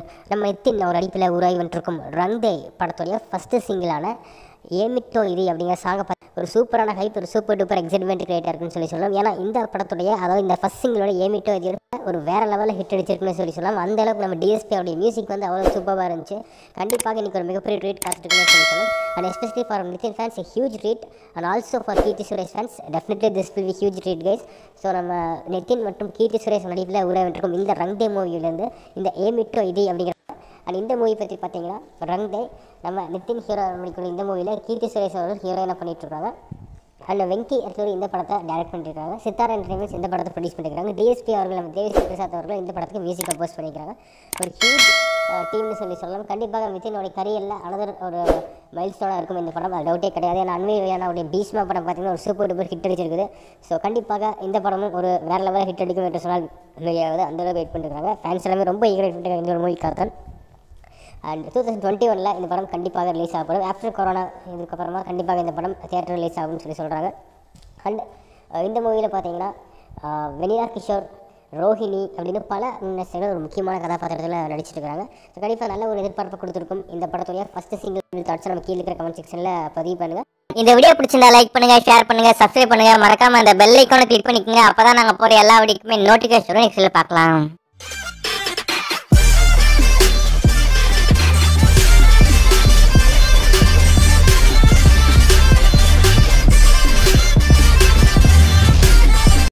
நம்ம நித்தின் ஒரு அடிப்பில் உருவாகி வந்துருக்கும் ரங் தே படத்துடைய ஃபஸ்ட்டு சிங்கிளான ஏமிட்டோ இது அப்படிங்கிற சாங்கை ஒரு சூப்பரான ஹைப் ஒரு சூப்பர் டூப்பர் எக்ஸைட்மெண்ட் கிரியேட் இருக்குன்னு சொல்லி சொல்லலாம் ஏன்னா இந்த படத்துடைய அதாவது இந்த ஃபஸ்ட் சிங்கிளோட ஏமிட்டோ இது ஒரு வேற லெவலில் ஹிட் அடிச்சிருக்குன்னு சொல்லி சொல்லலாம் அந்த அளவுக்கு நம்ம டிஎஸ்பி அவருடைய மியூசிக் வந்து அவ்வளோ சூப்பராக இருந்துச்சு கண்டிப்பாக இன்னைக்கு ஒரு மிகப்பெரிய ட்ரீட் காத்துட்டுருக்குன்னு சொல்லி சொல்லலாம் and especially for Nithin fans huge treat and also for Keerthy Suresh fans definitely this will be huge treat guys so நம்ம நிதின் மற்றும் கீர்த்தி சுரேஷ் நடிப்பில் உருவாகிட்டிருக்கும் இந்த ரங் தே மூவிலேருந்து இந்த ஏமிட்டோ இது அப்படிங்கிற அண்ட் இந்த மூவி பற்றி பார்த்தீங்கன்னா ரங் தே நம்ம நிதின் ஹீரோ நடிக்கிற இந்த மூவியில் கீர்த்தி சுரேஷ் அவர்கள் ஹீரோயினாக பண்ணிட்டுருக்காங்க அண்ட் வெங்கி அடுத்தது இந்த படத்தை டைரக்ட் பண்ணியிருக்காங்க சித்தாரா என்டர்டைன்மெண்ட்ஸ் இந்த படத்தை ப்ரொடியூஸ் பண்ணியிருக்காங்க டிஎஸ்பி அவர்கள் நம்ம தேவி பிரசாத் அவர்கள் இந்த படத்துக்கு மியூசிக் கம்போஸ் பண்ணியிருக்காங்க ஒரு ஹியூஜ் டீம்னு சொல்லி சொல்லலாம் கண்டிப்பாக நிதினோட கரியரில் அனதர் ஒரு மைல் ஸ்டோனாக இருக்கும் இந்த படம் அது டவுட்டே கிடையாது ஏன்னா அண்மையான அவருடைய பீஷ்மா படம் பார்த்தீங்கன்னா ஒரு சூப்பர் டூப்பர் ஹிட் அடிச்சிருக்குது ஸோ கண்டிப்பாக இந்த படமும் ஒரு வேறு லெவலில் ஹிட் அடிக்கும் என்று சொன்னால் வெளியாகுது அந்த அளவுக்கு வெயிட் பண்ணிருக்காங்க ஃபேன்ஸ் எல்லாமே ரொம்ப ஈகர் வெயிட் பண்ணிருக்காங்க இந்த ஒரு மூவிக்காக தான் அண்ட் டூ தௌசண்ட் டுவெண்ட்டி ஒனில் இந்த படம் கண்டிப்பாக ரிலீஸ் ஆகப்படும் ஆஃப்டர் கொரோனா இதுக்கப்புறமா கண்டிப்பாக இந்த படம் தியேட்டர் ரிலீஸ் ஆகும்னு சொல்லி சொல்கிறாங்க அண்ட் இந்த மூவியில் பார்த்தீங்கன்னா அஹ், வெனிலா கிஷோர் ரோஹிணி அப்படின்னு பல நடிகர்கள் ஒரு முக்கியமான கதாபாத்திரத்தில் நடிச்சிட்டு இருக்காங்க ஸோ கண்டிப்பாக நல்ல ஒரு எதிர்பார்ப்பு கொடுத்துருக்கும் இந்த படத்துடைய ஃபஸ்ட்டு சிங்கிள் தாட்ஸ் நம்ம கீழே இருக்கிற கமெண்ட் செக்ஷனில் பதிவு பண்ணுங்க இந்த வீடியோ பிடிச்சிருந்தா லைக் பண்ணுங்க ஷேர் பண்ணுங்க சப்ஸ்கிரைப் பண்ணுங்க மறக்காம அந்த பெல் ஐக்கானை கிளிக் பண்ணிக்கோங்க அப்பதான் நாங்க போற எல்லா வீடியோக்குமே நோட்டிஃபிகேஷன் நெக்ஸ்ட்ல பார்க்கலாம்